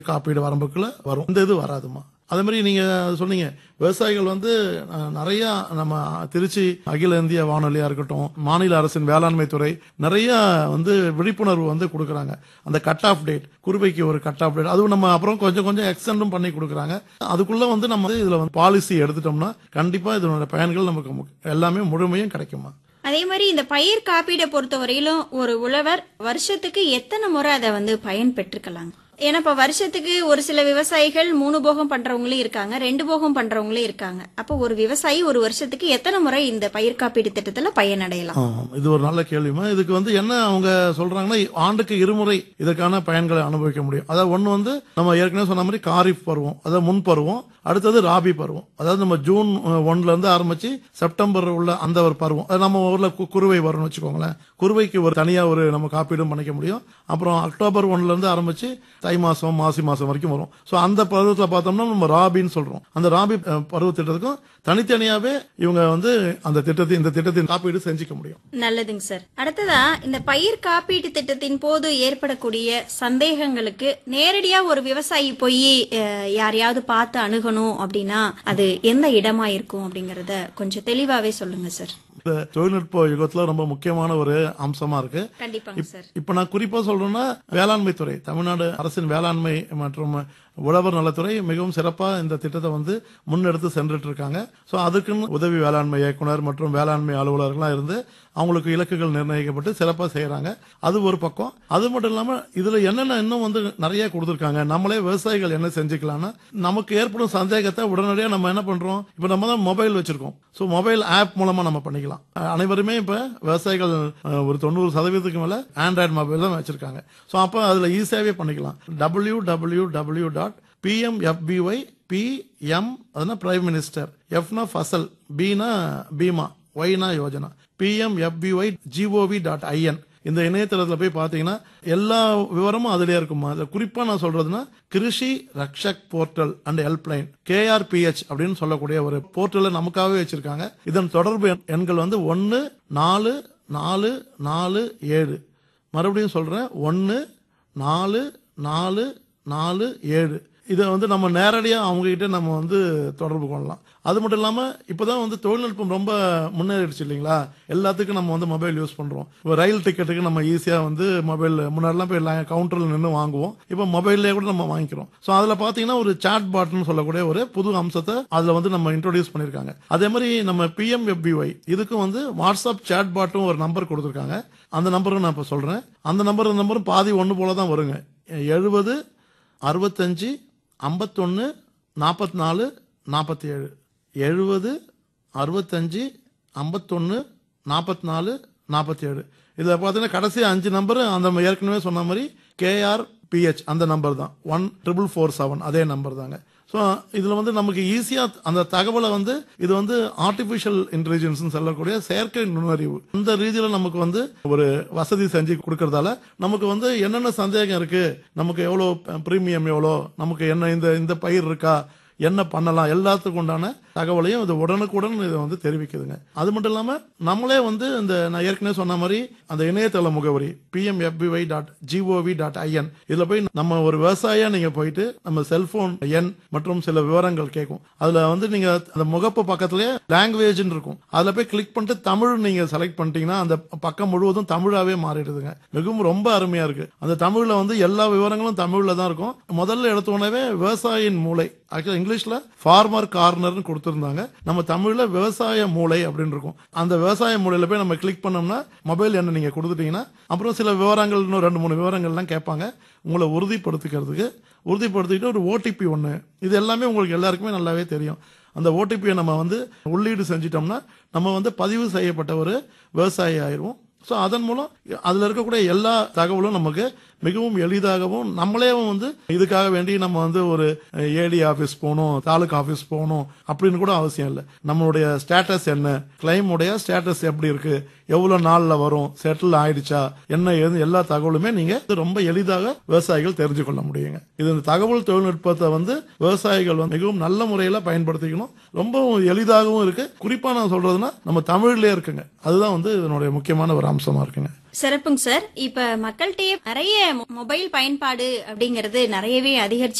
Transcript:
காப்பீடு வரம்புக்குள்ள வரும் இந்த இது வராதுமா அதே மாதிரி நீங்க சொன்னீங்க விவசாயிகள் வந்து அஹ், நிறைய நம்ம திருச்சி அகில இந்திய வானொலியா இருக்கட்டும் மாநில அரசின் வேளாண்மை துறை நிறைய வந்து விழிப்புணர்வு வந்து கொடுக்கறாங்க அந்த கட் ஆஃப் டேட் குருவைக்கு ஒரு கட் ஆஃப் டேட் அதுவும் நம்ம அப்புறம் கொஞ்சம் கொஞ்சம் எக்ஸ்டெண்டும் பண்ணி கொடுக்கறாங்க அதுக்குள்ள வந்து நம்ம வந்து இதுல வந்து பாலிசி எடுத்துட்டோம்னா கண்டிப்பா இதனோட பயன்கள் நமக்கு மு- எல்லாமே முழுமையும் கிடைக்குமா அதே மாதிரி இந்த பயிர் காப்பீடை பொறுத்த வரையிலும் ஒரு உழவர் வருஷத்துக்கு எத்தனை முறை அதை வந்து பயன் பெற்றுக்கலாங்க ஏன்னா இப்ப வருஷத்துக்கு ஒரு சில விவசாயிகள் மூணு போகம் பண்றவங்களும் இருக்காங்க ரெண்டு போகம் பண்றவங்களும் இருக்காங்க அப்போ ஒரு விவசாயி ஒரு வருஷத்துக்கு எத்தனை முறை இந்த பயிர் காப்பீடு திட்டத்துல பயனடையலாம் ஆமாம். இது ஒரு நல்ல கேள்விமா இதுக்கு வந்து என்ன அவங்க சொல்றாங்கன்னா ஆண்டுக்கு இருமுறை இதற்கான பயன்களை அனுபவிக்க முடியும் அதாவது ஒண்ணு வந்து நம்ம ஏற்கனவே சொன்ன மாதிரி காரிஃப் பருவம் அதாவது முன் பருவம் அடுத்தது ராபி பருவம் அதாவது நம்ம ஜூன் அஹ், ஒண்ணுல இருந்து ஆரம்பிச்சு செப்டம்பர் உள்ள அந்த ஒரு பருவம் அது நம்ம ஊர்ல கு- குருவை வரும்னு வச்சுக்கோங்களேன் குருவைக்கு ஒரு தனியா ஒரு நம்ம காப்பீடும் பண்ணிக்க முடியும் அப்புறம் அக்டோபர் ஒண்ணுல இருந்து ஆரம்பிச்சு தை மாசம் மாசி மாசம் வரைக்கும் வரும் சோ அந்த பருவத்துல பார்த்தோம்னா நம்ம ராபின்னு சொல்றோம் அந்த ராபி அஹ், பருவ திட்டத்துக்கும் தனித்தனியாவே இவங்க வந்து அந்த திட்டத்தை இந்த திட்டத்தின் காப்பீடு செஞ்சுக்க முடியும் நல்லதுங்க சார் அடுத்ததா இந்த பயிர் காப்பீட்டு திட்டத்தின் போது ஏற்படக்கூடிய சந்தேகங்களுக்கு நேரடியா ஒரு விவசாயி போய் அஹ், யாரையாவது பார்த்து அணுகணும் அப்படின்னா அது எந்த இடமா இருக்கும் அப்படிங்கறத கொஞ்சம் தெளிவாவே சொல்லுங்க சார் இந்த தொழில்நுட்ப யுகத்துல ரொம்ப முக்கியமான ஒரு அம்சமா இருக்கு கண்டிப்பாங்க சார் இப்ப நான் குறிப்பா சொல்றேன்னா வேளாண்மை துறை தமிழ்நாடு அரசின் வேளாண்மை மற்றும் உழவர் நலத்துறை மிகவும் சிறப்பா இந்த திட்டத்தை வந்து முன்னெடுத்து சென்றுட்டு இருக்காங்க சோ அதுக்குன்னு உதவி வேளாண்மை இயக்குனர் மற்றும் வேளாண்மை அலுவலர்கள்லாம் இருந்து அவங்களுக்கு இலக்குகள் நிர்ணயிக்கப்பட்டு சிறப்பா செய்யறாங்க அது ஒரு பக்கம் அது மட்டும் இல்லாம இதுல என்னென்ன இன்னும் வந்து நிறைய கொடுத்திருக்காங்க நம்மளே விவசாயிகள் என்ன செஞ்சுக்கலாம்னா நமக்கு ஏற்படும் சந்தேகத்தை உடனடியா நம்ம என்ன பண்றோம் இப்ப நம்ம தான் மொபைல் வச்சிருக்கோம் சோ மொபைல் ஆப் மூலமா நம்ம பண்ணிக்கலாம் அஹ் அனைவருமே இப்ப விவசாயிகள் அஹ், ஒரு தொண்ணூறு சதவீதத்துக்கு மேல ஆண்ட்ராய்டு மொபைல் தான் வச்சிருக்காங்க சோ அப்ப அதுல ஈஸியாவே பண்ணிக்கலாம் W W W dot P M F B Y P M அதுனா பிரைம் மினிஸ்டர் எஃப்னா ஃபசல் பினா பீமா ஒய்னா Yojana P M F B Y G O V dot I N இந்த இணையதளத்துல போய் பாத்தீங்கன்னா எல்லா விவரமும் அதுலயே இருக்குமா அதுல குறிப்பா நான் சொல்றதுன்னா Krishi Rakshak portal and helpline K R P H அப்படின்னு சொல்லக்கூடிய ஒரு போர்ட்டலை நமக்காகவே வச்சிருக்காங்க இதன் தொடர்பு எண்- எண்கள் வந்து ஒன்னு நாலு நாலு நாலு ஏழு மறுபடியும் சொல்றேன் ஒன்னு நாலு நாலு நாலு ஏழு இதை வந்து நம்ம நேரடியாக அவங்க கிட்ட நம்ம வந்து தொடர்பு கொள்ளலாம் அது மட்டும் இல்லாம இப்பதான் வந்து தொழில்நுட்பம் ரொம்ப முன்னேறிடுச்சு இல்லைங்களா எல்லாத்துக்கும் நம்ம வந்து மொபைல் யூஸ் பண்றோம் இப்போ ரயில் டிக்கெட்டுக்கு நம்ம ஈஸியா வந்து மொபைல் முன்னாடிலாம் போய் கவுண்டர்ல நின்று வாங்குவோம் இப்போ மொபைல்லே கூட நம்ம வாங்கிக்கிறோம் ஸோ அதுல பாத்தீங்கன்னா ஒரு சாட் பாட்னு சொல்லக்கூடிய ஒரு புது அம்சத்தை அதுல வந்து நம்ம இன்ட்ரோடியூஸ் பண்ணிருக்காங்க அதே மாதிரி நம்ம பிஎம்எஃபிஒய் இதுக்கும் வந்து வாட்ஸ்அப் சாட் பாட்டும் ஒரு நம்பர் கொடுத்துருக்காங்க அந்த நம்பரும் நான் இப்போ சொல்றேன் அந்த நம்பர் நம்பரும் பாதி ஒன்று போல தான் வருங்க எழுபது அறுபத்தஞ்சு ஐம்பத்தொன்று நாற்பத்தி நாலு நாற்பத்தி ஏழு எழுபது அறுபத்தஞ்சு ஐம்பத்தொன்று நாற்பத்தி நாலு நாற்பத்தி ஏழு இதில் பார்த்தீங்கன்னா கடைசி அஞ்சு நம்பர் அந்த ஏற்கனவே சொன்ன மாதிரி கேஆர் பிஹெச் அந்த நம்பர் தான் ஒன் ட்ரிபிள் ஃபோர் செவன் அதே நம்பர் தாங்க ஸோ இதில் வந்து நமக்கு ஈஸியாக அந்த தகவலை வந்து இது வந்து ஆர்டிஃபிஷியல் இன்டெலிஜென்ஸ் சொல்லக்கூடிய செயற்கை நுண்ணறிவு இந்த ரீதியில் நமக்கு வந்து ஒரு வசதி செஞ்சு கொடுக்கறதால நமக்கு வந்து என்னென்ன சந்தேகம் இருக்கு நமக்கு எவ்வளோ ப்ரீமியம் எவ்வளோ நமக்கு என்ன இந்த இந்த பயிர் இருக்கா என்ன பண்ணலாம் எல்லாத்துக்கும் உண்டான தகவலையும் இது உடனுக்குடன் இதை வந்து தெரிவிக்குதுங்க அது மட்டும் இல்லாம நம்மளே வந்து இந்த நான் ஏற்கனவே சொன்ன மாதிரி அந்த இணையதள முகவரி P M F B Y dot G O V dot I N இதுல போய் நம்ம ஒரு விவசாயியா நீங்க போயிட்டு நம்ம செல்போன் எண் மற்றும் சில விவரங்கள் கேட்கும் அதுல வந்து நீங்க அந்த முகப்பு பக்கத்திலேயே லாங்குவேஜ் இருக்கும் அதுல போய் கிளிக் பண்ணிட்டு தமிழ் நீங்க செலக்ட் பண்ணிட்டீங்கன்னா அந்த பக்கம் முழுவதும் தமிழாவே மாறிடுதுங்க மிகவும் ரொம்ப அருமையா இருக்கு அந்த தமிழ்ல வந்து எல்லா விவரங்களும் தமிழ்ல தான் இருக்கும் முதல்ல எடுத்த உடனே விவசாயியின் மூளை ஆக்சுவலா இங்கிலீஷ்ல ஃபார்மர் கார்னர்னு கொடுத்திருந்தாங்க நம்ம தமிழ்ல விவசாய மூளை அப்படின்னு இருக்கும் அந்த விவசாய மூலையில போய் நம்ம கிளிக் பண்ணோம்னா மொபைல் எண்ணை நீங்க கொடுத்துட்டீங்கன்னா அப்புறம் சில விவரங்கள் இன்னும் ரெண்டு மூணு விவரங்கள்லாம் கேட்பாங்க உங்களை உறுதிப்படுத்திக்கிறதுக்கு உறுதிப்படுத்திக்கிட்டு ஒரு ஓடிபி ஒன்று இது எல்லாமே உங்களுக்கு எல்லாருக்குமே நல்லாவே தெரியும் அந்த ஓடிபியை நம்ம வந்து உள்ளீடு செஞ்சிட்டோம்னா நம்ம வந்து பதிவு செய்யப்பட்ட ஒரு விவசாயி ஆயிடுவோம் ஸோ அதன் மூலம் அதில் இருக்கக்கூடிய எல்லா தகவலும் நமக்கு மிகவும் எளிதாகவும் நம்மளே வந்து இதுக்காக வேண்டி நம்ம வந்து ஒரு ஏடி ஆஃபீஸ் போகணும் தாலுக்கா ஆஃபீஸ் போகணும் அப்படின்னு கூட அவசியம் இல்லை நம்மளுடைய ஸ்டேட்டஸ் என்ன கிளைமுடைய ஸ்டேட்டஸ் எப்படி இருக்கு எவ்வளவு நாள்ல வரும் செட்டில் ஆயிடுச்சா என்ன ஏது எல்லா தகவலுமே நீங்க இது ரொம்ப எளிதாக விவசாயிகள் தெரிஞ்சு கொள்ள முடியுங்க இது இந்த தகவல் தொழில்நுட்பத்தை வந்து விவசாயிகள் வந்து மிகவும் நல்ல முறையில பயன்படுத்திக்கணும் ரொம்பவும் எளிதாகவும் இருக்கு குறிப்பா நான் சொல்றதுன்னா நம்ம தமிழ்லயே இருக்குங்க அதுதான் வந்து இதனுடைய முக்கியமான ஒரு அம்சமா இருக்குங்க சிறப்புங்க சார் இப்ப மக்கள்கிட்டயே நிறைய மொபைல் பயன்பாடு அப்படிங்கறது நிறையவே அதிகரிச்சு